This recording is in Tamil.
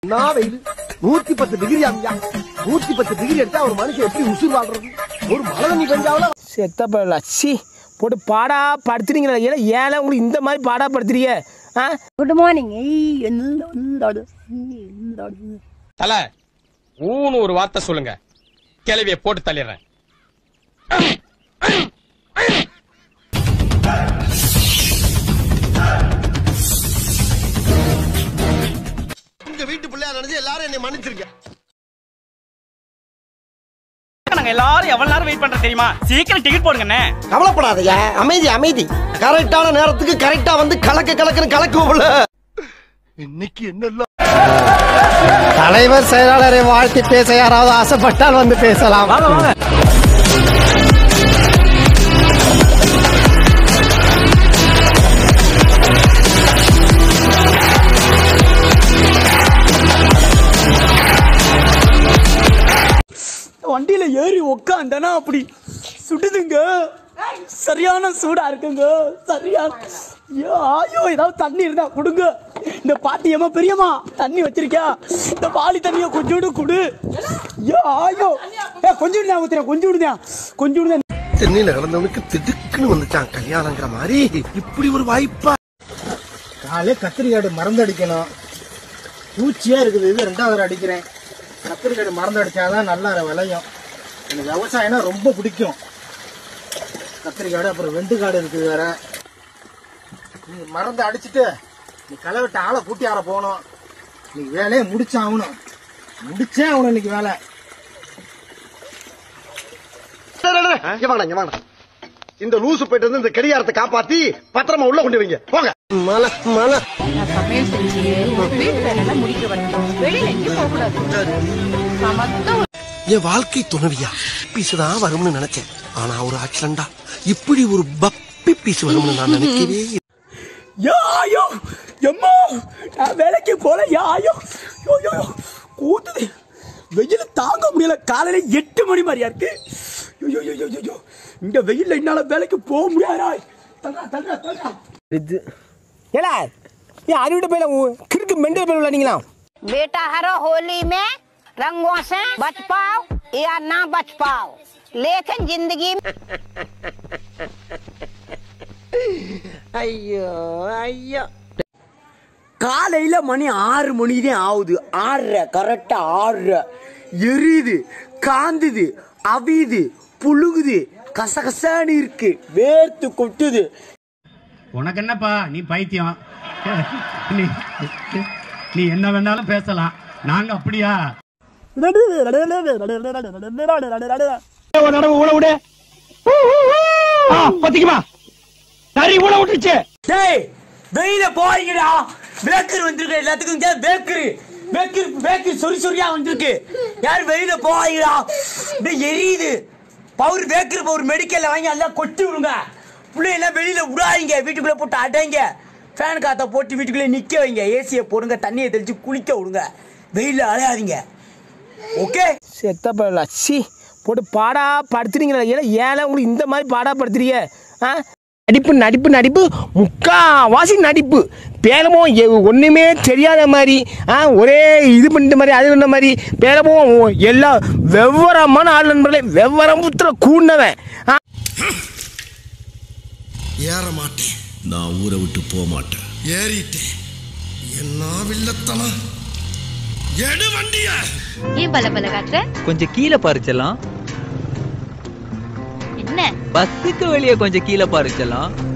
நான் வெயில் நூத்தி பத்து டிகிரி அம்யா நூத்தி பத்து டிகிரி எடுத்தா ஒரு மனுஷன் எப்படி உசுர் வாழ்றது ஒரு மழை தண்ணி பெஞ்சாவில செத்த பழம் சி போட்டு பாடா படுத்துறீங்களா ஏன்னா ஏழை உங்களுக்கு இந்த மாதிரி பாடா படுத்துறீங்க ஆ குட் மார்னிங் எந்தோடு எந்தோடு தல ஊன்னு ஒரு வார்த்தை சொல்லுங்க கிளவிய போட்டு தள்ளிடுறேன் உங்க வீட்டு பிள்ளையா நினைச்சு எல்லாரும் என்னை மன்னிச்சிருக்க நாங்க எல்லாரும் எவ்வளவு நேரம் வெயிட் பண்றோம் தெரியுமா சீக்கிரம் டிக்கெட் போடுங்கண்ணே கவலைப்படாதயா அமைதி அமைதி கரெக்டான நேரத்துக்கு கரெக்டா வந்து கலக்க கலக்குன்னு கலக்குவோம்ல இன்னைக்கு என்ன தலைவர் செயலாளரை வாழ்த்தி பேச யாராவது ஆசைப்பட்டால் வந்து பேசலாம் வண்டியில ஏறி உக்காந்தனா அப்படி சுடுதுங்க சரியான சூடா இருக்குங்க சரியான ஐயோ, ஐயோ ஏதாவது தண்ணி இருந்தா கொடுங்க இந்த பாட்டியம்மா பெரியம்மா தண்ணி வச்சிருக்கியா இந்த பாலி தண்ணிய கொஞ்சோண்டு குடு ஐயோ ஐயோ ஏ கொஞ்சம் தான் ஊத்துறேன் கொஞ்சம் விடுதேன் கொஞ்சம் விடுதேன் சென்னையில கிடந்தவனுக்கு திடுக்குன்னு வந்துச்சான் கல்யாணங்கிற மாதிரி இப்படி ஒரு வாய்ப்பா காலையே கத்திரிக்காடு மருந்து அடிக்கணும் பூச்சியா இருக்குது இது ரெண்டாவது அடிக்கிறேன் கத்திரிக்காடு மருந்து அடிச்சாதான் நல்லா விளையும் எனக்கு விவசாயம்னா ரொம்ப பிடிக்கும் கத்திரிக்காடு அப்புறம் வெண்டுக்காடு இருக்குது வேற நீ மருந்து அடிச்சுட்டு நீ களை விட்டு ஆளை கூட்டி ஆற போகணும் நீ வேலையை முடிச்சாகணும் முடிச்சே ஆகணும் இன்னைக்கு வேலை இங்க வாடா, இங்க வாடா. இந்த லூசு போயிட்டு வந்து இந்த கடிகாரத்தை காப்பாத்தி பத்திரமா உள்ள கொண்டு வைங்க போங்க மலை மலை நான் சமையல் செஞ்சு வீட்டு வேலையெல்லாம் முடிக்க வரணும் வெளியில எங்கேயும் போக கூடாது சமத்தா என் வாழ்க்கை துணவியா பீஸ் தான் வரும்னு நினைச்சேன் ஆனா ஒரு ஆக்சிடென்டா இப்படி ஒரு பப்பி பீஸ் வரும்னு நான் நினைக்கவே இல்லை. யாயோ எம்மா நான் வேலைக்கு போல யாயோ யோ யோ யோ, கூத்துது வெயில் தாங்க முடியல காலையில எட்டு மணி மாதிரியா இருக்கு யோ, யோ, யோ, யோ, யோ, யோ. இந்த வெயில்ல என்னால வேலைக்கு போக முடியாதா தல்றா தல்றா தல்றா இது ஏலா ஏன் அறிவிட்ட போயில கிறுக்கு மெண்டல் போய் விளையாடிங்களா बेटा हर होली में रंगों से बच पाओ या ना बच पाओ लेकिन जिंदगी में ஐயோ ஐயோ காலையில மணி ஆறு மணி தான் ஆகுது ஆறரை கரெக்டா ஆறரை எரியுது காந்துது அவியுது புழுகுது கசகசான்னு இருக்கு வேர்த்து கொட்டுது உனக்கு என்னப்பா நீ பைத்தியம் நீ நீ என்ன வேணாலும் பேசலாம் நாங்க அப்படியா பத்திக்குமா சரி ஊழ விட்டுருச்சு டேய் வெயில போறீங்கடா பேக்கர் வந்திருக்கு எல்லாத்துக்கும் சேர்த்து பேக்கர் பேக்கர் பேக்கர் சொறி சொறியா வந்திருக்கு யார் வெளியில போறீங்கடா டேய் எரியுது பவர் பேக்கர் பவர் மெடிக்கல்ல வாங்கி எல்லாம் கொட்டி விடுங்க பிள்ளைங்க வெளியில விடாதீங்க வீட்டுக்குள்ள போட்டு அடைங்க ஃபேன் காத்த போட்டு வீட்டுக்குள்ளே நிக்க வைங்க ஏசியை போடுங்க தண்ணியை தெளிச்சு குளிக்க விடுங்க வெயில அலையாதீங்க ஓகே செத்த பழம் சி போட்டு பாடா படுத்துறீங்களா ஏன்னா ஏழை உங்களுக்கு இந்த மாதிரி பாடா படுத்துறீங்க ஆ நடிப்பு நடிப்பு நடிப்பு முக்காவாசி நடிப்பு பேரமோ எ- ஒண்ணுமே தெரியாத மாதிரி ஆ ஒரே இது பண்ணிட்ட மாதிரி அது பண்ண மாதிரி பேரமோ எல்லா வெவ்வரமான ஆள் நண்பர்களே வெவ்வரம் புத்திர கூண்டவன் ஆ ஏற மாட்டேன் நான் ஊரை விட்டு போக மாட்டேன் ஏறிட்டேன் என்ன வில்லத்தனம் எடு வண்டிய ஏன் பல பல காட்டுற கொஞ்சம் கீழே பறிச்சலாம் என்ன பஸ்ஸுக்கு வெளியே கொஞ்சம் கீழே பறிச்சலாம்